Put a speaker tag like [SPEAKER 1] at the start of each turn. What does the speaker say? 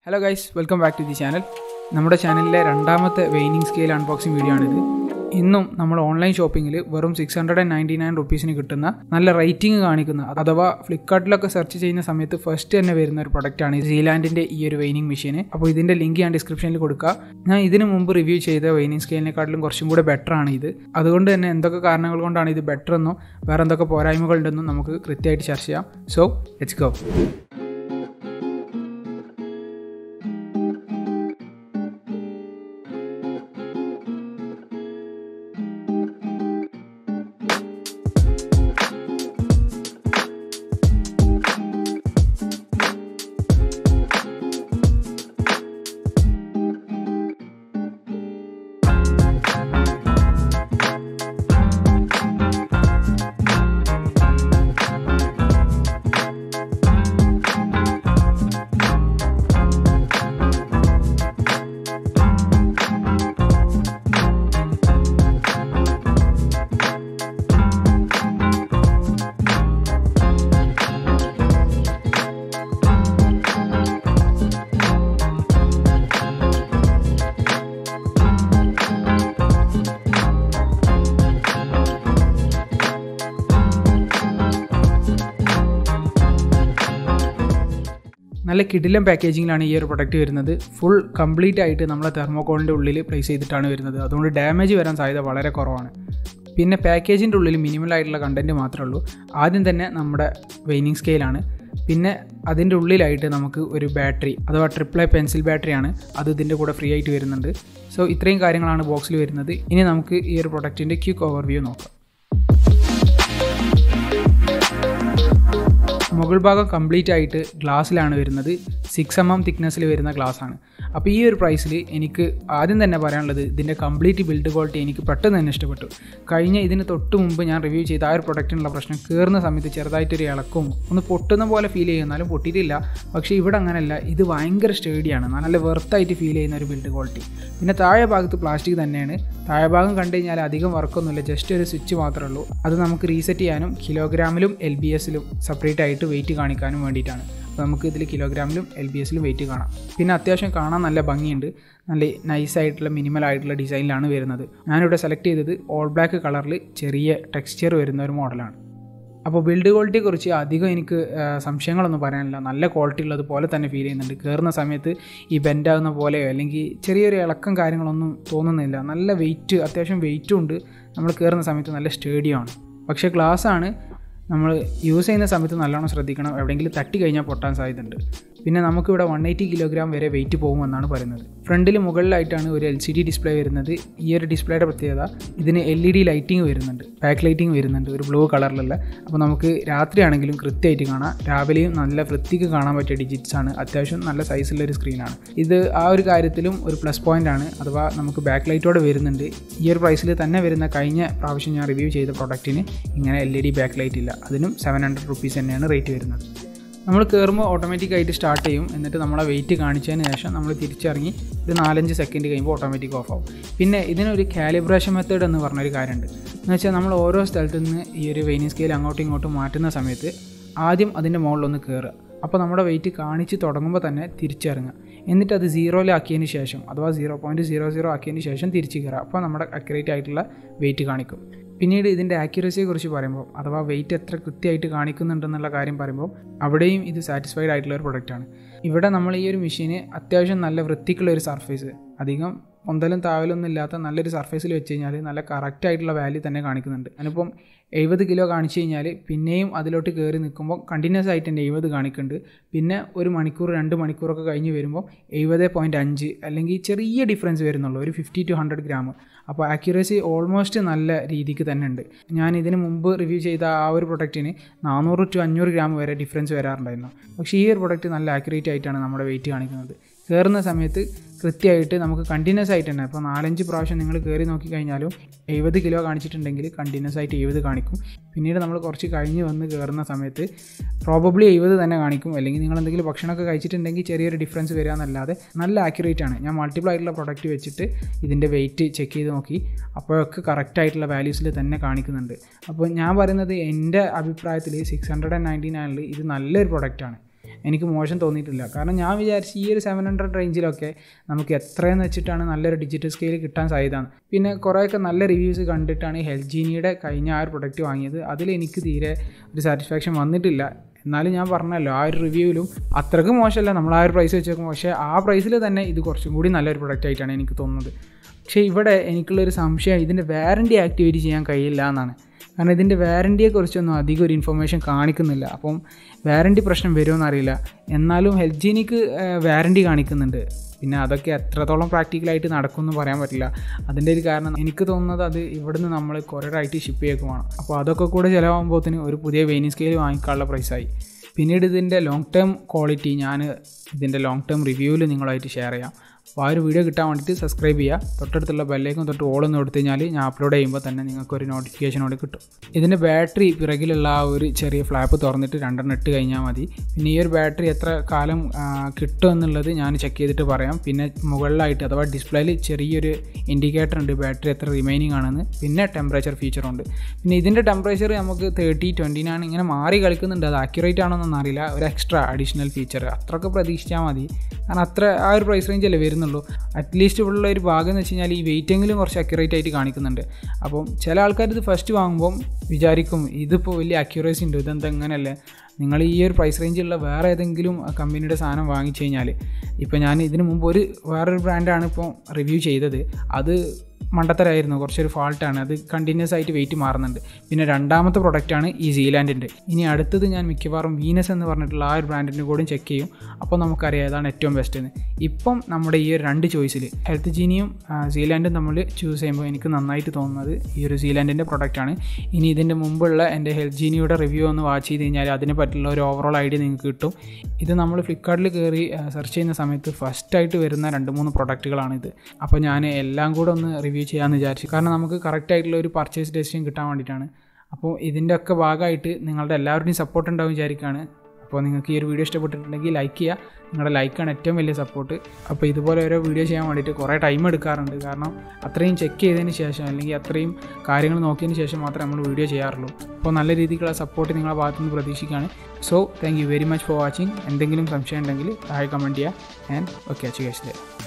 [SPEAKER 1] hello guys welcome back to the channel നമ്മുടെ ചാനലിലെ രണ്ടാമത്തെ വെയിനിങ് സ്കെയിൽ അൺബോക്സിംഗ് വീഡിയോ ആണിത് ഇന്നും നമ്മൾ ഓൺലൈൻ ഷോപ്പിങ്ങിൽ വെറും six hundred and ninety nine റുപ്പീസിന് കിട്ടുന്ന നല്ല റേറ്റിംഗ് കാണിക്കുന്ന അഥവാ ഫ്ലിപ്കാർട്ടിലൊക്കെ സെർച്ച് ചെയ്യുന്ന സമയത്ത് ഫസ്റ്റ് തന്നെ വരുന്ന ഒരു പ്രൊഡക്റ്റാണ് സീലാൻഡിൻ്റെ ഈ ഒരു വെയിനിങ് മെഷീൻ അപ്പോൾ ഇതിൻ്റെ ലിങ്ക് ഞാൻ ഡിസ്ക്രിപ്ഷനിൽ കൊടുക്കുക ഞാൻ ഇതിന് മുമ്പ് റിവ്യൂ ചെയ്ത വെയിനിങ് സ്കെയിലിനെക്കാട്ടിലും കുറച്ചും കൂടെ ബെറ്റർ ആണ് ഇത് അതുകൊണ്ട് തന്നെ എന്തൊക്കെ കാരണങ്ങൾ കൊണ്ടാണ് ഇത് ബെറ്റർ എന്നും വേറെ എന്തൊക്കെ പോരായ്മകളുണ്ടെന്നും നമുക്ക് കൃത്യമായിട്ട് ചർച്ച ചെയ്യാം സോ ലെറ്റ്സ് ഗോ നല്ല കിടിലം പാക്കേജിങ്ങിലാണ് ഈ ഒരു പ്രൊഡക്റ്റ് വരുന്നത് ഫുൾ കംപ്ലീറ്റ് ആയിട്ട് നമ്മളെ തെർമോക്കോളിൻ്റെ ഉള്ളിൽ പ്ലേസ് ചെയ്തിട്ടാണ് വരുന്നത് അതുകൊണ്ട് ഡാമേജ് വരാൻ സാധ്യത വളരെ കുറവാണ് പിന്നെ പാക്കേജിൻ്റെ ഉള്ളിൽ മിനിമൽ ആയിട്ടുള്ള കണ്ടൻറ്റ് മാത്രമേ ഉള്ളൂ ആദ്യം തന്നെ നമ്മുടെ വെയിനിങ് സ്കെയിലാണ് പിന്നെ അതിൻ്റെ ഉള്ളിലായിട്ട് നമുക്ക് ഒരു ബാറ്ററി അഥവാ ട്രിപ്പിൾ ഐ പെൻസിൽ ബാറ്ററിയാണ് അത് ഇതിൻ്റെ കൂടെ ഫ്രീ ആയിട്ട് വരുന്നുണ്ട് സോ ഇത്രയും കാര്യങ്ങളാണ് ബോക്സിൽ വരുന്നത് ഇനി നമുക്ക് ഈ ഒരു പ്രൊഡക്റ്റിൻ്റെ ക്യൂക്ക് ഓവർവ്യൂ നോക്കാം മുകൾ ഭാഗം കംപ്ലീറ്റ് ആയിട്ട് ഗ്ലാസ്സിലാണ് വരുന്നത് സിക്സ് എം എം തിക്നെസ്സിൽ വരുന്ന ഗ്ലാസ്സാണ് അപ്പോൾ ഈ ഒരു പ്രൈസിൽ എനിക്ക് ആദ്യം തന്നെ പറയാനുള്ളത് ഇതിൻ്റെ കംപ്ലീറ്റ് ബിൽഡ് ക്വാളിറ്റി എനിക്ക് പെട്ടെന്ന് തന്നെ ഇഷ്ടപ്പെട്ടു കഴിഞ്ഞ ഇതിന് തൊട്ട് മുമ്പ് ഞാൻ റിവ്യൂ ചെയ്ത ആ ഒരു പ്രൊഡക്റ്റിനുള്ള പ്രശ്നം കയറുന്ന സമയത്ത് ചെറുതായിട്ടൊരു ഇളക്കവും ഒന്ന് പൊട്ടുന്ന പോലെ ഫീൽ ചെയ്യുന്നാലും പൊട്ടിയിട്ടില്ല പക്ഷേ ഇവിടെ അങ്ങനെയല്ല ഇത് ഭയങ്കര സ്റ്റേഡിയാണ് നല്ല വെർത്തായിട്ട് ഫീൽ ചെയ്യുന്ന ഒരു ബിൽഡ് ക്വാളിറ്റി പിന്നെ താഴെ ഭാഗത്ത് പ്ലാസ്റ്റിക് തന്നെയാണ് താഴെ ഭാഗം കണ്ടു കഴിഞ്ഞാൽ അധികം വർക്കൊന്നുമില്ല ജസ്റ്റ് ഒരു സ്വിച്ച് മാത്രമേ ഉള്ളൂ അത് നമുക്ക് റീസെറ്റ് ചെയ്യാനും കിലോഗ്രാമിലും എൽ ബി എസിലും സെപ്പറേറ്റ് ആയിട്ട് വെയിറ്റ് കാണിക്കാനും വേണ്ടിയിട്ടാണ് അപ്പോൾ നമുക്ക് ഇതിൽ കിലോഗ്രാമിലും എൽ ബി എസിലും വെയിറ്റ് കാണാം പിന്നെ അത്യാവശ്യം കാണാൻ നല്ല ഭംഗിയുണ്ട് നല്ല നൈസ് ആയിട്ടുള്ള മിനിമൽ ആയിട്ടുള്ള ഡിസൈനിലാണ് വരുന്നത് ഞാനിവിടെ സെലക്ട് ചെയ്തത് ഓൾ ബ്ലാക്ക് കളറിൽ ചെറിയ ടെക്സ്ചർ വരുന്ന ഒരു മോഡലാണ് അപ്പോൾ ബിൽഡ് ക്വാളിറ്റിയെക്കുറിച്ച് അധികം എനിക്ക് സംശയങ്ങളൊന്നും പറയാനില്ല നല്ല ക്വാളിറ്റി ഉള്ളത് പോലെ തന്നെ ഫീൽ ചെയ്യുന്നുണ്ട് കയറുന്ന സമയത്ത് ഈ ബെൻഡാകുന്ന പോലെയോ അല്ലെങ്കിൽ ചെറിയൊരു ഇളക്കം കാര്യങ്ങളൊന്നും തോന്നുന്നില്ല നല്ല വെയിറ്റ് അത്യാവശ്യം വെയിറ്റും ഉണ്ട് നമ്മൾ കയറുന്ന സമയത്ത് നല്ല സ്റ്റേഡിയമാണ് പക്ഷേ ഗ്ലാസ്സാണ് നമ്മൾ യൂസ് ചെയ്യുന്ന സമയത്ത് നല്ലോണം ശ്രദ്ധിക്കണം എവിടെയെങ്കിലും തട്ടി കഴിഞ്ഞാൽ പൊട്ടാൻ സാധ്യതയുണ്ട് പിന്നെ നമുക്കിവിടെ വൺ എയ്റ്റി കിലോഗ്രാം വരെ വെയിറ്റ് പോകുമെന്നാണ് പറയുന്നത് ഫ്രണ്ടിൽ മുകളിലായിട്ടാണ് ഒരു എൽ സി ഡി ഡിസ്പ്ലേ വരുന്നത് ഈ ഒരു ഡിസ്പ്ലേയുടെ പ്രത്യേകത ഇതിന് എൽ ഇ ഡി ലൈറ്റിംഗ് വരുന്നുണ്ട് ബാക്ക് ലൈറ്റിംഗ് വരുന്നുണ്ട് ഒരു ബ്ലൂ കളറിലുള്ള അപ്പോൾ നമുക്ക് രാത്രിയാണെങ്കിലും കൃത്യമായിട്ട് കാണാം രാവിലെയും നല്ല വൃത്തിക്ക് കാണാൻ പറ്റിയ ഡിജിറ്റ്സ് ആണ് അത്യാവശ്യം നല്ല സൈസുള്ള ഒരു സ്ക്രീനാണ് ഇത് ആ ഒരു കാര്യത്തിലും ഒരു പ്ലസ് പോയിന്റ് ആണ് അഥവാ നമുക്ക് ബാക്ക് ലൈറ്റോടെ വരുന്നുണ്ട് ഈ ഒരു പ്രൈസിൽ തന്നെ വരുന്ന കഴിഞ്ഞ പ്രാവശ്യം ഞാൻ റിവ്യൂ ചെയ്ത പ്രൊഡക്റ്റിന് ഇങ്ങനെ L E D back light ഇല്ല അതിനും സെവൻ ഹൺഡ്രഡ് റുപ്പീസ് തന്നെയാണ് റേറ്റ് വരുന്നത് നമ്മൾ കയറുമ്പോൾ ഓട്ടോമാറ്റിക്കായിട്ട് സ്റ്റാർട്ട് ചെയ്യും എന്നിട്ട് നമ്മളെ വെയിറ്റ് കാണിച്ചതിന് ശേഷം നമ്മൾ തിരിച്ചിറങ്ങി ഒരു നാലഞ്ച് സെക്കൻഡ് കഴിയുമ്പോൾ ഓട്ടോമാറ്റിക് ഓഫ് ആവും പിന്നെ ഇതിനൊരു കാലിബ്രേഷൻ മെത്തേഡ് എന്ന് പറഞ്ഞൊരു കാര്യമുണ്ട് എന്ന് വെച്ചാൽ നമ്മൾ ഓരോ സ്ഥലത്തു നിന്ന് ഈ ഒരു വെയിനിങ് സ്കെയിൽ അങ്ങോട്ടും ഇങ്ങോട്ടും മാറ്റുന്ന സമയത്ത് ആദ്യം അതിൻ്റെ മുകളിലൊന്ന് കയറുക അപ്പോൾ നമ്മുടെ വെയിറ്റ് കാണിച്ച് തുടങ്ങുമ്പോൾ തന്നെ തിരിച്ചിറങ്ങുക എന്നിട്ട് അത് സീറോയിലാക്കിയതിന് ശേഷം അഥവാ സീറോ പോയിൻറ്റ് സീറോ സീറോ ആക്കിയതിന് ശേഷം തിരിച്ച് കയറുക അപ്പോൾ നമ്മുടെ അക്യുറേറ്റ് ആയിട്ടുള്ള വെയിറ്റ് കാണിക്കും പിന്നീട് ഇതിൻ്റെ ആക്യുറസിയെ കുറിച്ച് പറയുമ്പോൾ അഥവാ വെയിറ്റ് എത്ര കൃത്യമായിട്ട് കാണിക്കുന്നുണ്ടെന്നുള്ള കാര്യം പറയുമ്പോൾ അവിടെയും ഇത് സാറ്റിസ്ഫൈഡ് ആയിട്ടുള്ള ഒരു പ്രൊഡക്റ്റാണ് ഇവിടെ നമ്മൾ ഈ ഒരു മെഷീന് അത്യാവശ്യം നല്ല വൃത്തിക്കുള്ള ഒരു സർഫേസ് അധികം പൊന്തലും താവലൊന്നും ഇല്ലാത്ത നല്ലൊരു സർഫേസിൽ വെച്ച് കഴിഞ്ഞാൽ നല്ല കറക്റ്റ് ആയിട്ടുള്ള വാല്യൂ തന്നെ കാണിക്കുന്നുണ്ട് ഞാനിപ്പം എഴുപത് കിലോ കാണിച്ചു കഴിഞ്ഞാൽ പിന്നെയും അതിലോട്ട് കയറി നിൽക്കുമ്പോൾ കണ്ടിന്യൂസ് ആയിട്ട് എൻ്റെ എഴുപത് കാണിക്കുന്നുണ്ട് പിന്നെ ഒരു മണിക്കൂർ രണ്ട് മണിക്കൂറൊക്കെ കഴിഞ്ഞ് വരുമ്പോൾ എഴുപത് പോയിൻറ്റ് അഞ്ച് അല്ലെങ്കിൽ ചെറിയ ഡിഫറൻസ് വരുന്നുള്ളൂ ഒരു ഫിഫ്റ്റി ടു ഹൺഡ്രഡ് ഗ്രാം അപ്പോൾ ആക്യുറസി ഓൾമോസ്റ്റ് നല്ല രീതിക്ക് തന്നെ ഉണ്ട് ഞാൻ ഇതിന് മുമ്പ് റിവ്യൂ ചെയ്ത ആ ഒരു പ്രൊഡക്റ്റിന് നാനൂറ് ടു അഞ്ഞൂറ് ഗ്രാം വരെ ഡിഫറൻസ് വരാറുണ്ടായിരുന്നു പക്ഷേ ഈ ഒരു പ്രൊഡക്റ്റ് നല്ല ആക്യുറേറ്റ് ആയിട്ടാണ് നമ്മുടെ വെയിറ്റ് കാണിക്കുന്നത് കയറുന്ന സമയത്ത് കൃത്യമായിട്ട് നമുക്ക് കണ്ടിന്യൂസ് ആയിട്ട് തന്നെ ഇപ്പോൾ നാലഞ്ച് പ്രാവശ്യം നിങ്ങൾ കയറി നോക്കിക്കഴിഞ്ഞാലും എഴുപത് കിലോ കാണിച്ചിട്ടുണ്ടെങ്കിൽ കണ്ടിന്യൂസ് ആയിട്ട് എഴുപത് കാണിക്കും പിന്നീട് നമ്മൾ കുറച്ച് കഴിഞ്ഞ് വന്ന് കയറുന്ന സമയത്ത് പ്രോബബ്ലി എഴുപത് തന്നെ കാണിക്കും അല്ലെങ്കിൽ നിങ്ങൾ എന്തെങ്കിലും ഭക്ഷണമൊക്കെ കഴിച്ചിട്ടുണ്ടെങ്കിൽ ചെറിയൊരു ഡിഫറൻസ് വരിക എന്നല്ലാതെ നല്ല ആക്യുറേറ്റ് ആണ് ഞാൻ മൾട്ടിപ്പിൾ ആയിട്ടുള്ള പ്രൊഡക്റ്റ് വെച്ചിട്ട് ഇതിൻ്റെ വെയിറ്റ് ചെക്ക് ചെയ്ത് നോക്കി അപ്പോഴൊക്കെ കറക്റ്റ് ആയിട്ടുള്ള വാല്യൂസിൽ തന്നെ കാണിക്കുന്നുണ്ട് അപ്പോൾ ഞാൻ പറയുന്നത് എൻ്റെ അഭിപ്രായത്തിൽ സിക്സ് ഹൺഡ്രഡ് ആൻഡ് നയൻറ്റി നയനിൽ ഇത് നല്ലൊരു പ്രൊഡക്റ്റാണ് എനിക്ക് മോശം തോന്നിയിട്ടില്ല കാരണം ഞാൻ വിചാരിച്ചു ഈ ഒരു സെവൻ ഹൺഡ്രഡ് റേഞ്ചിലൊക്കെ നമുക്ക് എത്രയെന്ന് വെച്ചിട്ടാണ് നല്ലൊരു ഡിജിറ്റൽ സ്കെയിൽ കിട്ടാൻ സാധ്യതയാണ് പിന്നെ കുറേയൊക്കെ നല്ല റിവ്യൂസ് കണ്ടിട്ടാണ് ഹെൽജീനിയുടെ കഴിഞ്ഞ ആ ഒരു പ്രൊഡക്റ്റ് വാങ്ങിയത് അതിൽ എനിക്ക് തീരെ ഒരു സാറ്റിസ്ഫാക്ഷൻ വന്നിട്ടില്ല എന്നാലും ഞാൻ പറഞ്ഞല്ലോ ആ ഒരു റിവ്യൂവിലും അത്രയ്ക്ക് മോശമല്ല നമ്മൾ ആ ഒരു പ്രൈസ് വെച്ച് നോക്കുമ്പോൾ പക്ഷേ ആ പ്രൈസിൽ തന്നെ ഇത് കുറച്ചും കൂടി നല്ലൊരു പ്രൊഡക്റ്റ് ആയിട്ടാണ് എനിക്ക് തോന്നുന്നത് പക്ഷേ ഇവിടെ എനിക്കുള്ളൊരു സംശയം ഇതിൻ്റെ വാറൻറ്റി ആക്ടിവേറ്റ് ചെയ്യാൻ കഴിയില്ല എന്നാണ് കാരണം ഇതിൻ്റെ വാറൻറ്റിയെക്കുറിച്ചൊന്നും അധികം ഒരു ഇൻഫർമേഷൻ കാണിക്കുന്നില്ല അപ്പം വാറൻറ്റി പ്രശ്നം വരുമോ അറിയില്ല എന്നാലും ഹെൽജീനിക്ക് വാറൻറ്റി കാണിക്കുന്നുണ്ട് പിന്നെ അതൊക്കെ എത്രത്തോളം പ്രാക്ടിക്കലായിട്ട് നടക്കുമെന്ന് പറയാൻ പറ്റില്ല അതിൻ്റെ ഒരു കാരണം എനിക്ക് തോന്നുന്നത് അത് ഇവിടുന്ന് നമ്മൾ കൊറിയറായിട്ട് ഷിപ്പ് ചെയ്യൊക്കെ വേണം അപ്പോൾ അതൊക്കെ കൂടെ ചിലവാകുമ്പോഴത്തേന് ഒരു പുതിയ വെയിനി സ്കെയിൽ വാങ്ങിക്കാനുള്ള പ്രൈസായി പിന്നീട് ഇതിൻ്റെ ലോങ് ടേം ക്വാളിറ്റി ഞാൻ ഇതിൻ്റെ ലോങ് ടേം റിവ്യൂവിൽ നിങ്ങളായിട്ട് ഷെയർ ചെയ്യാം അപ്പോൾ ആ ഒരു വീഡിയോ കിട്ടാൻ വേണ്ടിയിട്ട് സബ്സ്ക്രൈബ് ചെയ്യുക തൊട്ടടുത്തുള്ള ബെല്ലേക്കും തൊട്ട് ഓളൊന്ന് കൊടുത്തു കഴിഞ്ഞാൽ ഞാൻ അപ്ലോഡ് ചെയ്യുമ്പോൾ തന്നെ നിങ്ങൾക്ക് ഒരു നോട്ടിഫിക്കേഷനോട് കിട്ടും ഇതിൻ്റെ ബാറ്ററി പിറകിലുള്ള ആ ഒരു ചെറിയ ഫ്ലാപ്പ് തുറന്നിട്ട് രണ്ടെണ്ണം ഇട്ട് കഴിഞ്ഞാൽ മതി പിന്നെ ഈ ഒരു ബാറ്ററി എത്ര കാലം കിട്ടും എന്നുള്ളത് ഞാൻ ചെക്ക് ചെയ്തിട്ട് പറയാം പിന്നെ മുകളിലായിട്ട് അഥവാ ഡിസ്പ്ലേയിൽ ചെറിയൊരു ഇൻഡിക്കേറ്റർ ഉണ്ട് ബാറ്ററി എത്ര റിമൈനിങ് ആണെന്ന് പിന്നെ ടെമ്പറേച്ചർ ഫീച്ചറുണ്ട് പിന്നെ ഇതിൻ്റെ ടെമ്പറേച്ചർ നമുക്ക് തേർട്ടി ട്വൻറ്റിനാണ് ഇങ്ങനെ മാറി കളിക്കുന്നുണ്ട് അത് ആക്യുറേറ്റ് ആണോന്നൊന്നും അറിയില്ല ഒരു എക്സ്ട്രാ അഡീഷണൽ ഫീച്ചർ അത്രയൊക്കെ പ്രതീക്ഷിച്ചാൽ മതി കാരണം അത്ര ആ ഒരു പ്രൈസ് റേഞ്ചല്ലേ വരുന്നുള്ളൂ അറ്റ്ലീസ്റ്റ് ഇവിടെയുള്ള ഒരു ഭാഗം എന്ന് വെച്ച് കഴിഞ്ഞാൽ ഈ വെയിറ്റെങ്കിലും കുറച്ച് അക്യുറേറ്റ് ആയിട്ട് കാണിക്കുന്നുണ്ട് അപ്പം ചില ആൾക്കാർ ഇത് ഫസ്റ്റ് വാങ്ങുമ്പം വിചാരിക്കും ഇതിപ്പോൾ വലിയ അക്യുറേസി ഉണ്ട് ഇതെന്താ എങ്ങനെയല്ലേ നിങ്ങൾ ഈ ഒരു പ്രൈസ് റേഞ്ചിലുള്ള വേറെ ഏതെങ്കിലും കമ്പനിയുടെ സാധനം വാങ്ങിച്ചു കഴിഞ്ഞാൽ ഇപ്പോൾ ഞാൻ ഇതിന് മുമ്പ് ഒരു വേറൊരു ബ്രാൻഡാണ് ഇപ്പോൾ റിവ്യൂ ചെയ്തത് അത് മണ്ടത്തരായിരുന്നു കുറച്ചൊരു ഫാൾട്ടാണ് അത് കണ്ടിന്യൂസ് ആയിട്ട് വെയിറ്റ് മാറുന്നുണ്ട് പിന്നെ രണ്ടാമത്തെ പ്രൊഡക്റ്റാണ് ഈ സീലാൻഡിൻ്റെ ഇനി അടുത്തത് ഞാൻ മിക്കവാറും വീനസ് എന്ന് പറഞ്ഞിട്ടുള്ള ആ ഒരു ബ്രാൻഡിൻ്റെ കൂടെയും ചെക്ക് ചെയ്യും അപ്പോൾ നമുക്കറിയാം ഏതാണ് ഏറ്റവും ബെസ്റ്റ് എന്ന് ഇപ്പം നമ്മുടെ ഈ ഒരു രണ്ട് ചോയ്സിൽ ഹെൽത്ത് ജീനിയും സീലാൻഡും നമ്മൾ ചൂസ് ചെയ്യുമ്പോൾ എനിക്ക് നന്നായിട്ട് തോന്നുന്നത് ഈ ഒരു സീലാൻഡിൻ്റെ പ്രൊഡക്റ്റാണ് ഇനി ഇതിൻ്റെ മുമ്പുള്ള എൻ്റെ ഹെൽത്ത് ജീനിയുടെ റിവ്യൂ ഒന്ന് വാച്ച് ചെയ്ത് കഴിഞ്ഞാൽ അതിനെ പറ്റിയുള്ള ഒരു ഓവറോൾ ഐഡിയ നിങ്ങൾക്ക് കിട്ടും ഇത് നമ്മൾ ഫ്ലിപ്കാർട്ടിൽ കയറി സെർച്ച് ചെയ്യുന്ന സമയത്ത് ഫസ്റ്റായിട്ട് വരുന്ന രണ്ട് മൂന്ന് പ്രൊഡക്റ്റുകളാണിത് അപ്പോൾ ഞാൻ എല്ലാം കൂടെ ഒന്ന് റിവ്യൂ ചെയ്യാമെന്ന് വിചാരിച്ചു കാരണം നമുക്ക് കറക്റ്റ് ആയിട്ടുള്ള ഒരു പർച്ചേസ് ഡെസിഷൻ കിട്ടാൻ വേണ്ടിയിട്ടാണ് അപ്പോൾ ഇതിൻ്റെ ഒക്കെ ഭാഗമായിട്ട് നിങ്ങളുടെ എല്ലാവരുടെയും സപ്പോർട്ട് ഉണ്ടാവും വിചാരിക്കുകയാണ് അപ്പോൾ നിങ്ങൾക്ക് ഈ ഒരു വീഡിയോ ഇഷ്ടപ്പെട്ടിട്ടുണ്ടെങ്കിൽ ലൈക്ക് ചെയ്യുക നിങ്ങളുടെ ലൈക്കാണ് ഏറ്റവും വലിയ സപ്പോർട്ട് അപ്പോൾ ഇതുപോലെ ഓരോ വീഡിയോ ചെയ്യാൻ വേണ്ടിയിട്ട് കുറേ ടൈം എടുക്കാറുണ്ട് കാരണം അത്രയും ചെക്ക് ചെയ്തതിന് ശേഷം അല്ലെങ്കിൽ അത്രയും കാര്യങ്ങൾ നോക്കിയതിന് ശേഷം മാത്രമേ നമ്മൾ വീഡിയോ ചെയ്യാറുള്ളൂ അപ്പോൾ നല്ല രീതിക്കുള്ള സപ്പോർട്ട് നിങ്ങളുടെ ഭാഗത്തു നിന്ന് പ്രതീക്ഷിക്കുകയാണ് so thank you very much for watching എന്തെങ്കിലും സംശയം ഉണ്ടെങ്കിൽ താഴെ കമൻറ്റ് ചെയ്യുക ആൻഡ് ഓക്കെ അച്ചു കേസ്